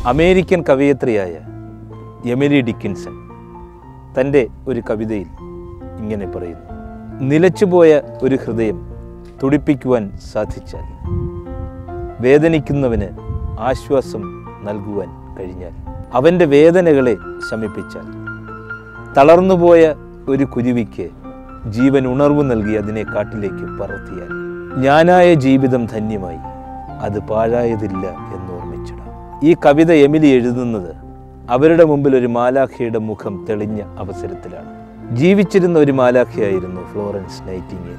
American കവയത്രിയായ Emily Dickinson തൻ്റെ ഒരു കവിതയിൽ ഇങ്ങനെ പറയുന്നു നിലച്ചുപോയ ഒരു ഹൃദയം തുടിപ്പിക്കുവാൻ സാധിച്ചാൽ വേദനിക്കുന്നവന് ആശ്വാസം നൽകുവാൻ കഴിഞ്ഞാൽ അവൻ്റെ വേദനകളെ ശമിപ്പിച്ചാൽ തളർന്നുപോയ ഒരു കുരുവിക്ക് ജീവൻ ഉണർവ് നൽകി അതിനെ കാട്ടിലേക്ക് പറത്തിയാൽ ഞാനായ ജീവിതം ധന്യമായി അത് പാഴായതില്ല എന്നോർമ്മിച്ചിടാം ഈ കവിത എമിലി എഴുതുന്നത് അവരുടെ മുമ്പിൽ ഒരു മാലാഖയുടെ മുഖം തെളിഞ്ഞ അവസരത്തിലാണ് ജീവിച്ചിരുന്ന ഒരു മാലാഖയായിരുന്നു ഫ്ലോറൻസ് നൈറ്റിങ്ങേൽ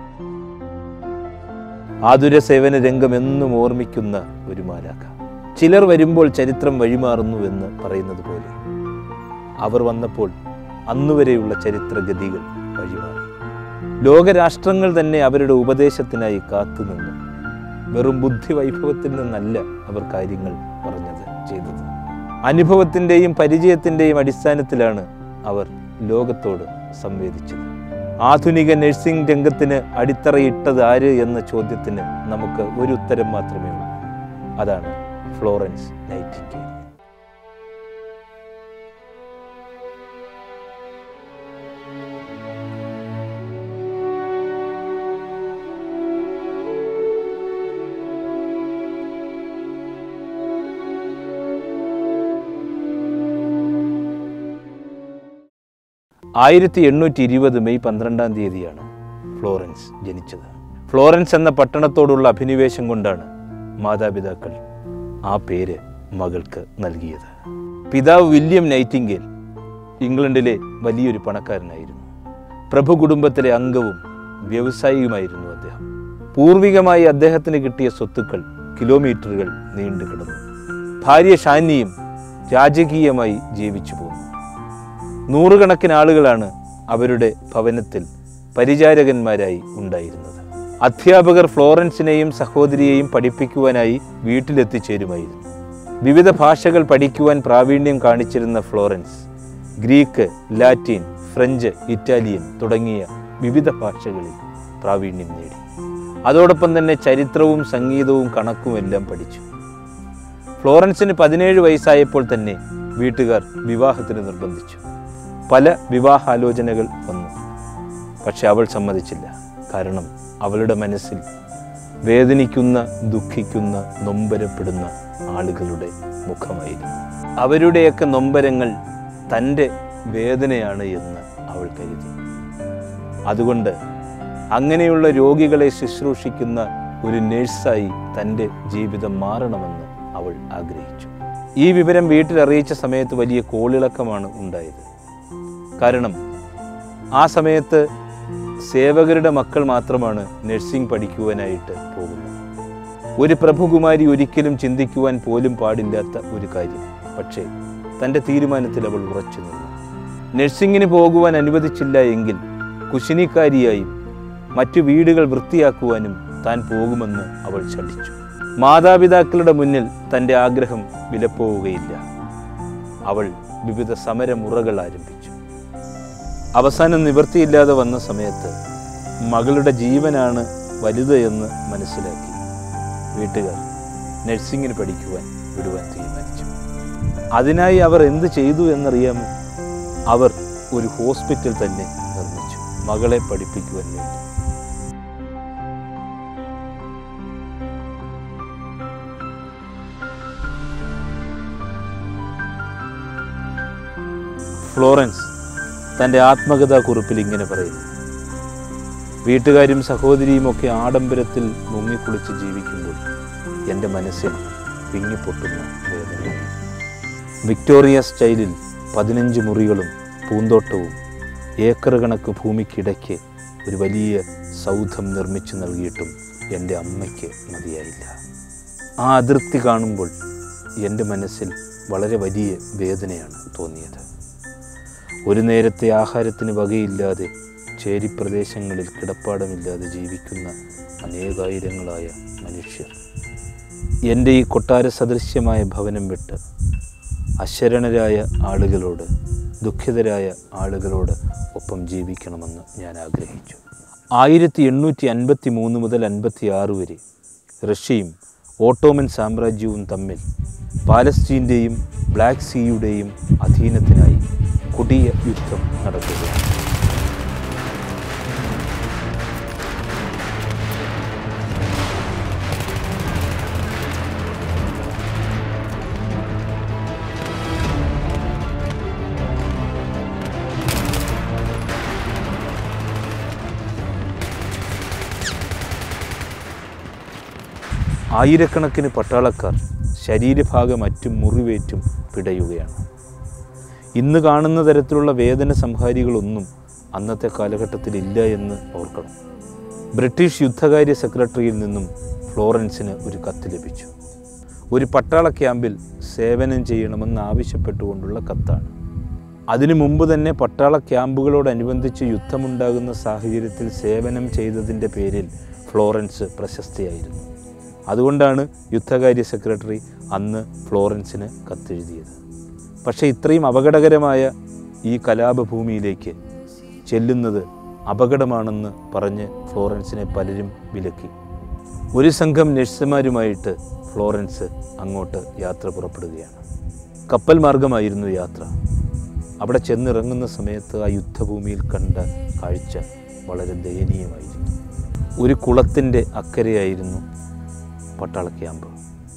ആതുര സേവന രംഗം എന്നും ഓർമ്മിക്കുന്ന ഒരു മാലാഖ ചിലർ വരുമ്പോൾ ചരിത്രം വഴിമാറുന്നുവെന്ന് പറയുന്നത് പോലെ അവർ വന്നപ്പോൾ അന്നുവരെയുള്ള ചരിത്രഗതികൾ വഴിമാറി ലോകരാഷ്ട്രങ്ങൾ തന്നെ അവരുടെ ഉപദേശത്തിനായി കാത്തുനിന്നു വെറും ബുദ്ധി വൈഭവത്തിൽ നിന്നല്ല അവർ കാര്യങ്ങൾ പറഞ്ഞത് ചെയ്തത് അനുഭവത്തിൻ്റെയും പരിചയത്തിൻ്റെയും അടിസ്ഥാനത്തിലാണ് അവർ ലോകത്തോട് സംവേദിച്ചത് ആധുനിക നഴ്സിംഗ് രംഗത്തിന് അടിത്തറയിട്ടത് ആര് എന്ന ചോദ്യത്തിന് നമുക്ക് ഒരു ഉത്തരം മാത്രമേ ഉള്ളൂ അതാണ് ഫ്ലോറൻസ് നൈറ്റിംഗേൽ ആയിരത്തി എണ്ണൂറ്റി ഇരുപത് മെയ് പന്ത്രണ്ടാം തീയതിയാണ് ഫ്ലോറൻസ് ജനിച്ചത് ഫ്ലോറൻസ് എന്ന പട്ടണത്തോടുള്ള അഭിനിവേശം കൊണ്ടാണ് മാതാപിതാക്കൾ ആ പേര് മകൾക്ക് നൽകിയത് പിതാവ് വില്യം നൈറ്റിംഗേൽ ഇംഗ്ലണ്ടിലെ വലിയൊരു പണക്കാരനായിരുന്നു പ്രഭു കുടുംബത്തിലെ അംഗവും വ്യവസായിയുമായിരുന്നു അദ്ദേഹം പൂർവികമായി അദ്ദേഹത്തിന് കിട്ടിയ സ്വത്തുക്കൾ കിലോമീറ്ററുകൾ നീണ്ടു കിടന്നു ഭാര്യ ഷാനിയും രാജകീയമായി ജീവിച്ചു പോന്നു നൂറുകണക്കിന് ആളുകളാണ് അവരുടെ ഭവനത്തിൽ പരിചാരകന്മാരായി ഉണ്ടായിരുന്നത് അധ്യാപകർ ഫ്ലോറൻസിനെയും സഹോദരിയെയും പഠിപ്പിക്കുവാനായി വീട്ടിലെത്തിച്ചേരുമായിരുന്നു വിവിധ ഭാഷകൾ പഠിക്കുവാൻ പ്രാവീണ്യം കാണിച്ചിരുന്ന Florence Greek Latin French Italian തുടങ്ങിയ വിവിധ ഭാഷകളിൽ പ്രാവീണ്യം നേടി അതോടൊപ്പം തന്നെ ചരിത്രവും സംഗീതവും കണക്കുമെല്ലാം പഠിച്ചു ഫ്ലോറൻസിന് പതിനേഴ് വയസ്സായപ്പോൾ തന്നെ വീട്ടുകാർ വിവാഹത്തിന് നിർബന്ധിച്ചു പല വിവാഹാലോചനകൾ വന്നു പക്ഷെ അവൾ സമ്മതിച്ചില്ല കാരണം അവളുടെ മനസ്സിൽ വേദനിക്കുന്ന ദുഃഖിക്കുന്ന നൊമ്പരപ്പെടുന്ന ആളുകളുടെ മുഖമായിരുന്നു അവരുടെയൊക്കെ നൊമ്പരങ്ങൾ തൻ്റെ വേദനയാണ് എന്ന് അവൾ കരുതി അതുകൊണ്ട് അങ്ങനെയുള്ള രോഗികളെ ശുശ്രൂഷിക്കുന്ന ഒരു നേഴ്സായി തൻ്റെ ജീവിതം മാറണമെന്ന് അവൾ ആഗ്രഹിച്ചു ഈ വിവരം വീട്ടിൽ അറിയിച്ച സമയത്ത് വലിയ കോളിളക്കമാണ് ഉണ്ടായത് കാരണം ആ സമയത്ത് സേവകരുടെ മക്കൾ മാത്രമാണ് നഴ്സിംഗ് പഠിക്കുവാനായിട്ട് പോകുന്നത് ഒരു പ്രഭുകുമാരി ഒരിക്കലും ചിന്തിക്കുവാൻ പോലും പാടില്ലാത്ത ഒരു കാര്യം പക്ഷേ തൻ്റെ തീരുമാനത്തിൽ അവൾ ഉറച്ചു നിന്നു നഴ്സിംഗിന് പോകുവാൻ അനുവദിച്ചില്ല എങ്കിൽ കുശിനിക്കാരിയായും മറ്റു വീടുകൾ വൃത്തിയാക്കുവാനും താൻ പോകുമെന്ന് അവൾ ശഠിച്ചു മാതാപിതാക്കളുടെ മുന്നിൽ തൻ്റെ ആഗ്രഹം വിലപ്പോവുകയില്ല അവൾ വിവിധ സമരമുറകൾ ആരംഭിച്ചു അവസാനം നിവൃത്തിയില്ലാതെ വന്ന സമയത്ത് മകളുടെ ജീവനാണ് വലുത് എന്ന് മനസ്സിലാക്കി വീട്ടുകാർ നഴ്സിംഗിന് പഠിക്കുവാൻ വിടുവാൻ തീരുമാനിച്ചു അതിനായി അവർ എന്ത് ചെയ്തു എന്നറിയാമോ അവർ ഒരു ഹോസ്പിറ്റൽ തന്നെ നിർമ്മിച്ചു മകളെ പഠിപ്പിക്കുവാൻ വേണ്ടി ഫ്ലോറൻസ് തൻ്റെ ആത്മകഥാ കുറിപ്പിൽ ഇങ്ങനെ പറയുന്നു വീട്ടുകാരും സഹോദരിയും ഒക്കെ ആഡംബരത്തിൽ മുങ്ങിക്കുളിച്ച് ജീവിക്കുമ്പോൾ എൻ്റെ മനസ്സിൽ വിങ്ങിപ്പൊട്ടുന്ന വേദന വിക്ടോറിയ സ്റ്റൈലിൽ പതിനഞ്ച് മുറികളും പൂന്തോട്ടവും ഏക്കർ കണക്ക് ഭൂമിക്കിടയ്ക്ക് ഒരു വലിയ സൗധം നിർമ്മിച്ചു നൽകിയിട്ടും എൻ്റെ അമ്മയ്ക്ക് മതിയായില്ല ആ അതിർത്തി കാണുമ്പോൾ എൻ്റെ മനസ്സിൽ വളരെ വലിയ വേദനയാണ് തോന്നിയത് ഒരു നേരത്തെ ആഹാരത്തിന് വകയില്ലാതെ ചേരിപ്രദേശങ്ങളിൽ കിടപ്പാടമില്ലാതെ ജീവിക്കുന്ന അനേകായിരങ്ങളായ മനുഷ്യർ എൻ്റെ ഈ കൊട്ടാര സദൃശ്യമായ ഭവനം വിട്ട് അശരണരായ ആളുകളോട് ദുഃഖിതരായ ആളുകളോട് ഒപ്പം ജീവിക്കണമെന്ന് ഞാൻ ആഗ്രഹിച്ചു ആയിരത്തി എണ്ണൂറ്റി അൻപത്തി മൂന്ന് മുതൽ അൻപത്തി ആറ് വരെ റഷ്യയും ഓട്ടോമൻ സാമ്രാജ്യവും തമ്മിൽ പാലസ്തീൻ്റെയും ബ്ലാക്ക് സീയുടെയും അധീനത്തിനായി കൊടിയ യുദ്ധം നടക്കുകയാണ് ആയിരക്കണക്കിന് പട്ടാളക്കാർ ശരീരഭാഗം അറ്റും മുറിവേറ്റും പിടയുകയാണ് ഇന്ന് കാണുന്ന തരത്തിലുള്ള വേദന സംഹാരികളൊന്നും അന്നത്തെ കാലഘട്ടത്തിൽ ഇല്ല എന്ന് ഓർക്കണം ബ്രിട്ടീഷ് യുദ്ധകാര്യ സെക്രട്ടറിയിൽ നിന്നും ഫ്ലോറൻസിന് ഒരു കത്ത് ലഭിച്ചു ഒരു പട്ടാള ക്യാമ്പിൽ സേവനം ചെയ്യണമെന്ന് ആവശ്യപ്പെട്ടുകൊണ്ടുള്ള കത്താണ് അതിനു മുമ്പ് തന്നെ പട്ടാള ക്യാമ്പുകളോടനുബന്ധിച്ച് യുദ്ധമുണ്ടാകുന്ന സാഹചര്യത്തിൽ സേവനം ചെയ്തതിൻ്റെ പേരിൽ ഫ്ലോറൻസ് പ്രശസ്തിയായിരുന്നു അതുകൊണ്ടാണ് യുദ്ധകാര്യ സെക്രട്ടറി അന്ന് ഫ്ലോറൻസിന് കത്തെഴുതിയത് പക്ഷേ ഇത്രയും അപകടകരമായ ഈ കലാപഭൂമിയിലേക്ക് ചെല്ലുന്നത് അപകടമാണെന്ന് പറഞ്ഞ് ഫ്ലോറൻസിനെ പലരും വിലക്കി ഒരു സംഘം നഴ്സുമാരുമായിട്ട് ഫ്ലോറൻസ് അങ്ങോട്ട് യാത്ര പുറപ്പെടുകയാണ് കപ്പൽ മാർഗമായിരുന്നു യാത്ര അവിടെ ചെന്നിറങ്ങുന്ന സമയത്ത് ആ യുദ്ധഭൂമിയിൽ കണ്ട കാഴ്ച വളരെ ദയനീയമായിരുന്നു ഒരു കുളത്തിൻ്റെ അക്കരെയായിരുന്നു പട്ടാള ക്യാമ്പ്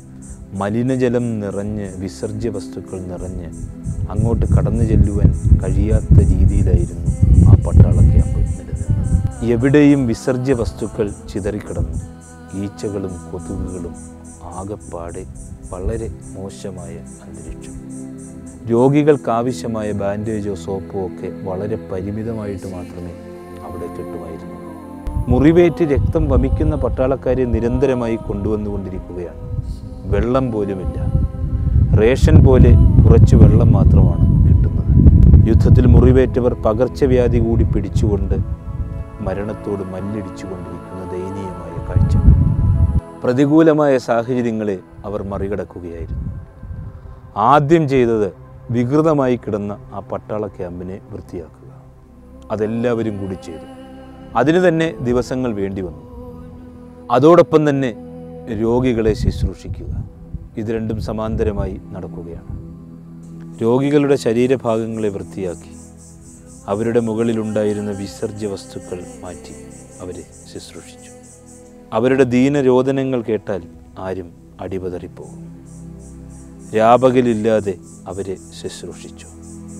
മലിനജലം നിറഞ്ഞ് വിസർജ്യ വസ്തുക്കൾ നിറഞ്ഞ് അങ്ങോട്ട് കടന്നു ചെല്ലുവാൻ കഴിയാത്ത രീതിയിലായിരുന്നു ആ പട്ടാള ക്യാമ്പ് നിലനിന്നത് എവിടെയും വിസർജ്യ വസ്തുക്കൾ ചിതറിക്കിടന്നു ഈച്ചകളും കൊതുകുകളും ആകെപ്പാടെ വളരെ മോശമായ അന്തരീക്ഷം രോഗികൾക്കാവശ്യമായ ബാൻഡേജോ സോപ്പോ ഒക്കെ വളരെ പരിമിതമായിട്ട് മാത്രമേ അവിടെ കിട്ടുമായിരുന്നു മുറിവേറ്റ് രക്തം വമിക്കുന്ന പട്ടാളക്കാരെ നിരന്തരമായി കൊണ്ടുവന്നുകൊണ്ടിരിക്കുകയാണ് വെള്ളം പോലുമില്ല റേഷൻ പോലെ കുറച്ച് വെള്ളം മാത്രമാണ് കിട്ടുന്നത് യുദ്ധത്തിൽ മുറിവേറ്റവർ പകർച്ചവ്യാധി കൂടി പിടിച്ചുകൊണ്ട് മരണത്തോട് മല്ലിടിച്ചുകൊണ്ടിരിക്കുന്ന ദയനീയമായ കാഴ്ച പ്രതികൂലമായ സാഹചര്യങ്ങളെ അവർ മറികടക്കുകയായിരുന്നു ആദ്യം ചെയ്തത് വികൃതമായി കിടന്ന ആ പട്ടാള ക്യാമ്പിനെ വൃത്തിയാക്കുക അതെല്ലാവരും കൂടി ചെയ്തു അതിന് തന്നെ ദിവസങ്ങൾ വേണ്ടി വന്നു അതോടൊപ്പം തന്നെ രോഗികളെ ശുശ്രൂഷിക്കുക ഇത് രണ്ടും സമാന്തരമായി നടക്കുകയാണ് രോഗികളുടെ ശരീരഭാഗങ്ങളെ വൃത്തിയാക്കി അവരുടെ മുകളിലുണ്ടായിരുന്ന വിസർജ്യ വസ്തുക്കൾ മാറ്റി അവരെ ശുശ്രൂഷിച്ചു അവരുടെ ദീനരോദനങ്ങൾ കേട്ടാൽ ആരും അടിപതറിപ്പോകും രാപകലില്ലാതെ അവരെ ശുശ്രൂഷിച്ചു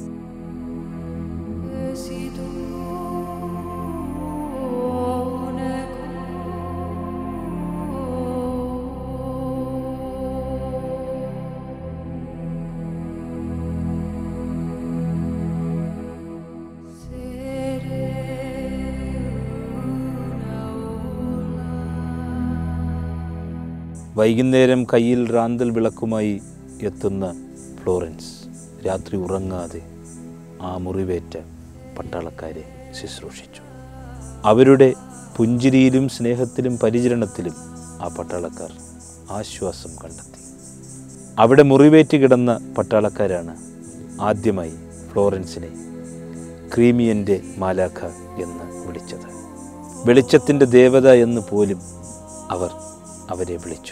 വൈകുന്നേരം കയ്യിൽ റാന്തൽ വിളക്കുമായി എത്തുന്ന ഫ്ലോറൻസ് രാത്രി ഉറങ്ങാതെ ആ മുറിവേറ്റ പട്ടാളക്കാരെ ശുശ്രൂഷിച്ചു അവരുടെ പുഞ്ചിരിയിലും സ്നേഹത്തിലും പരിചരണത്തിലും ആ പട്ടാളക്കാർ ആശ്വാസം കണ്ടെത്തി അവിടെ മുറിവേറ്റ് കിടന്ന പട്ടാളക്കാരാണ് ആദ്യമായി ഫ്ലോറൻസിനെ ക്രീമിയൻ്റെ മാലാഖ എന്ന് വിളിച്ചത് വെളിച്ചത്തിൻ്റെ ദേവത എന്ന് പോലും അവർ അവരെ വിളിച്ചു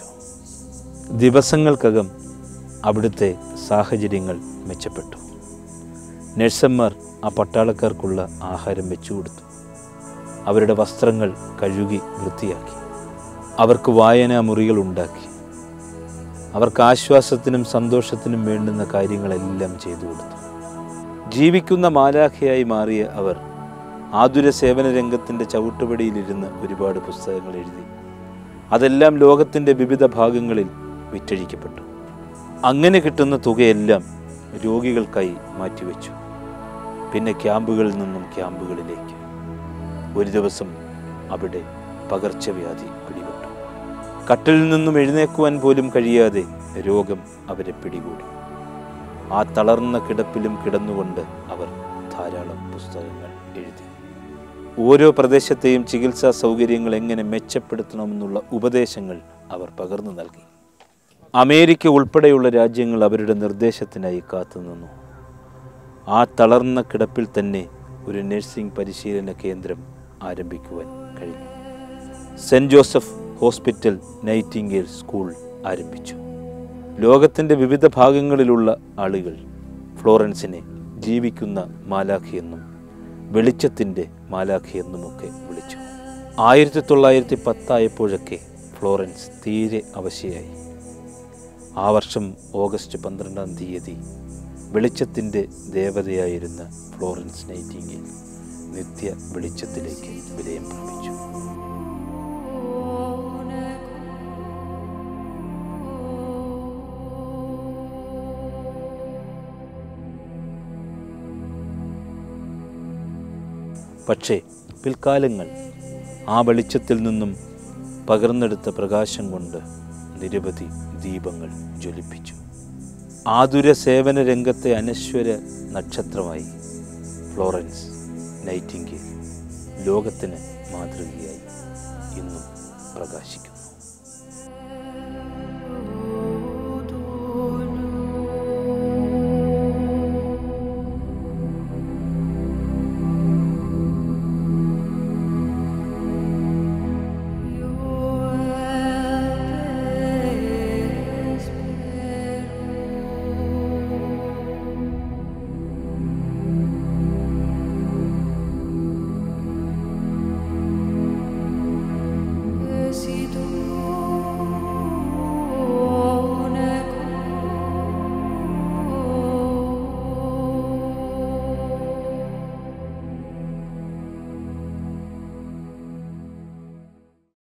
ദിവസങ്ങൾക്കകം അവിടുത്തെ സാഹചര്യങ്ങൾ മെച്ചപ്പെട്ടു നഴ്സന്മാർ ആ പട്ടാളക്കാർക്കുള്ള ആഹാരം വെച്ചു കൊടുത്തു അവരുടെ വസ്ത്രങ്ങൾ കഴുകി വൃത്തിയാക്കി അവർക്ക് വായനാ മുറികൾ ഉണ്ടാക്കി അവർക്ക് ആശ്വാസത്തിനും സന്തോഷത്തിനും വേണ്ടുന്ന കാര്യങ്ങളെല്ലാം ചെയ്തു കൊടുത്തു ജീവിക്കുന്ന മാലാഖയായി മാറിയ അവർ ആതുര സേവന രംഗത്തിൻ്റെ ചവിട്ടുപടിയിലിരുന്ന് ഒരുപാട് പുസ്തകങ്ങൾ എഴുതി അതെല്ലാം ലോകത്തിൻ്റെ വിവിധ ഭാഗങ്ങളിൽ വിറ്റഴിക്കപ്പെട്ടു അങ്ങനെ കിട്ടുന്ന തുകയെല്ലാം രോഗികൾക്കായി മാറ്റിവെച്ചു പിന്നെ ക്യാമ്പുകളിൽ നിന്നും ക്യാമ്പുകളിലേക്ക് ഒരു ദിവസം അവിടെ പകർച്ചവ്യാധി പിടിപെട്ടു കട്ടിൽ നിന്നും എഴുന്നേക്കുവാൻ പോലും കഴിയാതെ രോഗം അവരെ പിടികൂടി ആ തളർന്ന കിടപ്പിലും കിടന്നുകൊണ്ട് അവർ ധാരാളം പുസ്തകങ്ങൾ എഴുതി ഓരോ പ്രദേശത്തെയും ചികിത്സാ സൗകര്യങ്ങൾ എങ്ങനെ മെച്ചപ്പെടുത്തണമെന്നുള്ള ഉപദേശങ്ങൾ അവർ പകർന്നു നൽകി അമേരിക്ക ഉൾപ്പെടെയുള്ള രാജ്യങ്ങൾ അവരുടെ നിർദ്ദേശത്തിനായി കാത്തുനിന്നു ആ തളർന്ന കിടപ്പിൽ തന്നെ ഒരു നഴ്സിംഗ് പരിശീലന കേന്ദ്രം ആരംഭിക്കുവാൻ കഴിഞ്ഞു Saint Joseph hospital Nightingale school ആരംഭിച്ചു ലോകത്തിൻ്റെ വിവിധ ഭാഗങ്ങളിലുള്ള ആളുകൾ ഫ്ലോറൻസിനെ ജീവിക്കുന്ന മാലാഖിയെന്നും വെളിച്ചത്തിൻ്റെ മാലാഖിയെന്നുമൊക്കെ വിളിച്ചു ആയിരത്തി തൊള്ളായിരത്തി പത്തായപ്പോഴൊക്കെ ഫ്ലോറൻസ് തീരെ അവശയായി ആ വർഷം ഓഗസ്റ്റ് പന്ത്രണ്ടാം തീയതി വെളിച്ചത്തിൻ്റെ ദേവതയായിരുന്ന ഫ്ലോറൻസ് നൈറ്റിംഗിൽ നിത്യ വെളിച്ചത്തിലേക്ക് വിലയം പ്രാപിച്ചു പക്ഷേ പിൽക്കാലങ്ങൾ ആ വെളിച്ചത്തിൽ നിന്നും പകർന്നെടുത്ത പ്രകാശം കൊണ്ട് നിരവധി ദീപങ്ങൾ ജ്വലിപ്പിച്ചു ആതുര സേവന രംഗത്തെ അനശ്വര നക്ഷത്രമായി ഫ്ലോറൻസ് നൈറ്റിംഗേൽ ലോകത്തിന് മാതൃകയായി ഇന്നും പ്രകാശിക്കുന്നു